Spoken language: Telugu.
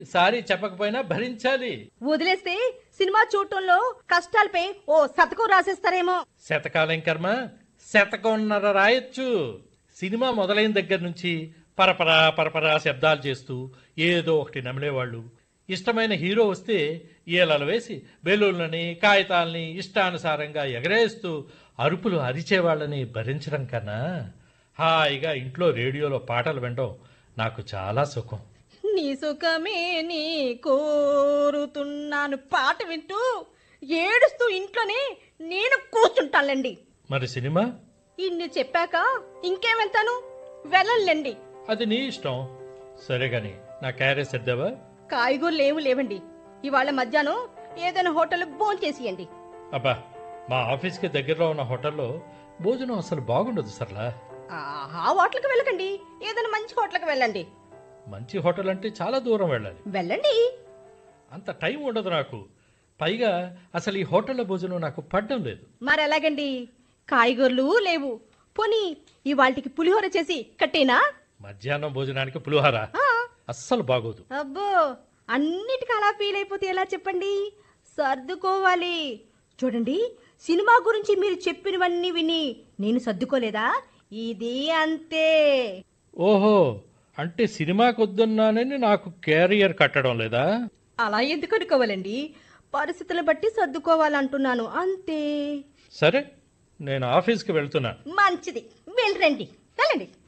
సారీ చెప్పకపోయినా భరించాలి వదిలేస్తే సినిమా చూడటంలో కష్టాలపై ఓ శతకం రాసేస్తారేమో శతకాలం కర్మ శతకంన్నర రాయొచ్చు సినిమా మొదలైన దగ్గర నుంచి పరపరా పరపరా శబ్దాలు చేస్తూ ఏదో ఒకటి నమిలేవాళ్ళు ఇష్టమైన హీరో వస్తే ఈలలు వేసి బెలూన్లని కాగితాలని ఇష్టానుసారంగా ఎగరేస్తూ అరుపులు అరిచేవాళ్ళని భరించడం కన్నా హాయిగా ఇంట్లో రేడియోలో పాటలు వినడం నాకు చాలా సుఖం నీ సుఖమే నీ కోరుతున్నాను పాట వింటూ ఏడుస్తూ ఇంట్లోనే నేను కూర్చుంటానులేండి మరి సినిమా ఇన్ని చెప్పాక ఇంకేం వెళ్తాను వెళ్ళండి అది నీ ఇష్టం సరే గాని నా క్యారేజ్ సర్దావా కాయగూరలు ఏమి లేవండి ఇవాళ మధ్యాహ్నం ఏదైనా హోటల్ భోజనం చేసియండి అబ్బా మా ఆఫీస్కి దగ్గరలో ఉన్న హోటల్లో భోజనం అసలు బాగుండదు సర్లా ఆ హోటల్కి వెళ్ళకండి ఏదైనా మంచి హోటల్కి వెళ్ళండి మంచి హోటల్ అంటే చాలా దూరం వెళ్ళాలి వెళ్ళండి అంత టైం ఉండదు నాకు పైగా అసలు ఈ హోటల్లో భోజనం నాకు పడ్డం లేదు మరి ఎలాగండి కాయగూరలు లేవు పోనీ ఇవాళకి పులిహోర చేసి కట్టేనా మధ్యాహ్నం భోజనానికి పులిహోర ఆ, అస్సలు బాగోదు అబ్బో అన్నిటికీ అలా ఫీల్ అయిపోతే ఎలా చెప్పండి సర్దుకోవాలి చూడండి సినిమా గురించి మీరు చెప్పినవన్నీ విని నేను సర్దుకోలేదా ఇది అంతే ఓహో అంటే సినిమాకి వద్దన్నానని నాకు క్యారియర్ కట్టడం లేదా అలా ఎందుకు అనుకోవాలండి పరిస్థితులను బట్టి సర్దుకోవాలంటున్నాను అంతే సరే నేను ఆఫీస్కి వెళ్తున్నా మంచిది వెళ్ళరండి వెళ్ళండి